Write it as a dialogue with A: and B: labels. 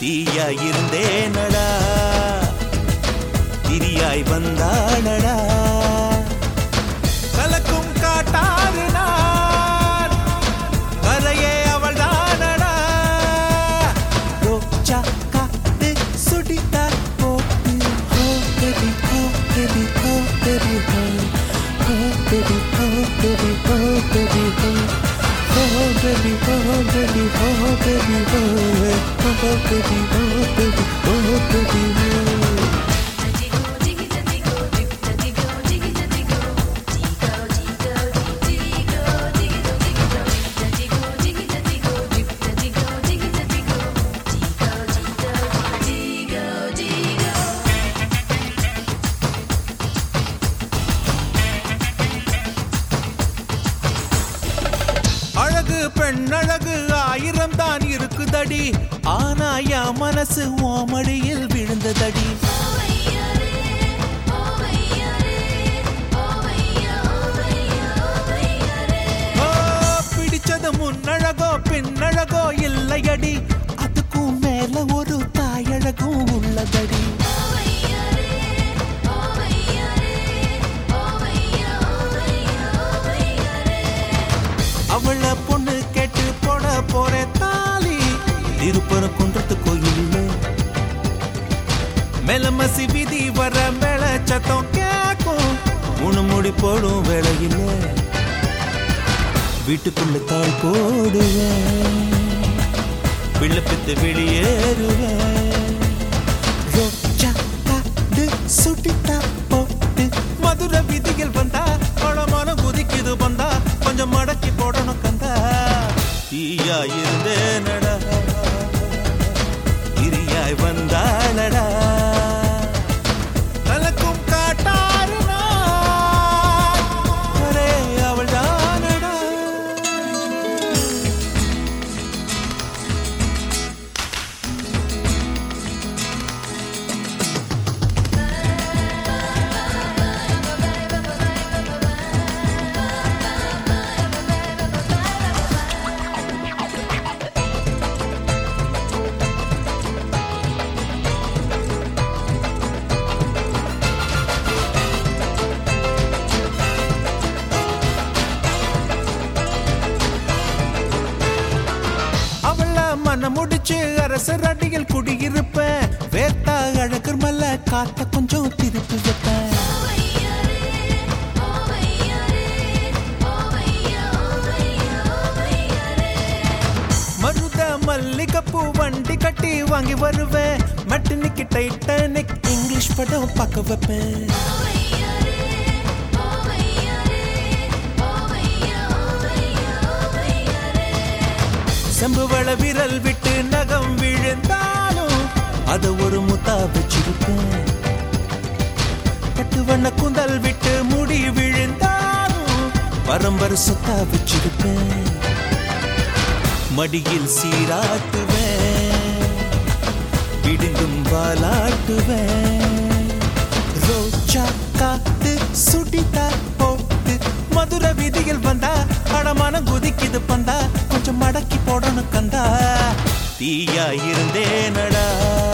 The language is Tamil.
A: தீயாய் இருந்தேனடா திரியாய் வந்தாளடா கலக்கும் காட்டாறு நான் கரையே அவள் தானடா ரோஜா காத்து சுடித்தார் போட்டு ஹோ பேபி ஹோ பேபி ஹோ பேபி ஹோ ஹோ பேபி ஹோ பேபி ஹோ பேபி ஹோ ஹோ பேபி ஹோ பேபி ஹோ பேபி ஹோ ஹோ பேபி ஹோ பேபி ஹோ பேபி ஹோ அழகு பெண் அழகு ஆயிரம் தான் இருக்குதடி ஆனா என் மனசு ஓமடியில் விழுந்ததடி ஓ, பிடிச்சது முன்னழகோ பின்னழகோ இல்லையடி அதுக்கும் மேல ஒரு தாயழகும் உள்ளதடி அவள பொண்ணு கேட்டு போட போற தாலி திருப்பரம் குன்றத்து கோயில் மெலமசி விதி வர மேல சத்தம் கேக்கும் மூணு முடி போடும் வேலையில் வீட்டுக்குள்ள தாள் போடுவேன் விண்ணப்பித்து வெளியேறுவேன் ரோஜா காடு சுட்டித்தா போட்டு மதுர விதிகள் வந்தா பழமான குதிக்குது வந்தா கொஞ்சம் மடக்கி போடணும் கந்தா தீயா இருந்தேனடா இரியாய் வந்தாளடா கலக்கும் காட்டாறு நான். அரே அவள் தானடா அவள மன முடிச்சு அரசர் அடியில் குடியிருப்பேன் வேத்தா அழகர் மல்ல காத்த கொஞ்சம் திருப்பி வைப்பேன் மருத மல்லிகைப்பூ வண்டி கட்டி வாங்கி வருவேன் மட்டினிக்கு டைட்டானிக் இங்கிலீஷ் படம் பார்க்க வைப்பேன் செம்புவள விரல் விட்டு நகம் விழுந்தாலும் அத ஒரு முத்தா வச்சிருப்பேன் பட்டு வண்ண குந்தல் விட்டு முடி விழுந்தாலும் பரம்பரை சொத்தா வச்சிருப்பேன் மடியில் சீராட்டுவேன் விடுங்கும் வாலாட்டுவேன் ரோஜா காத்து சுடித்தா போட்டு மதுர விதியில் வந்தா அடமான குதிக்குது பந்தா கொஞ்சம் மடக்கி போடணும் கந்தா தீயா இருந்தேனடா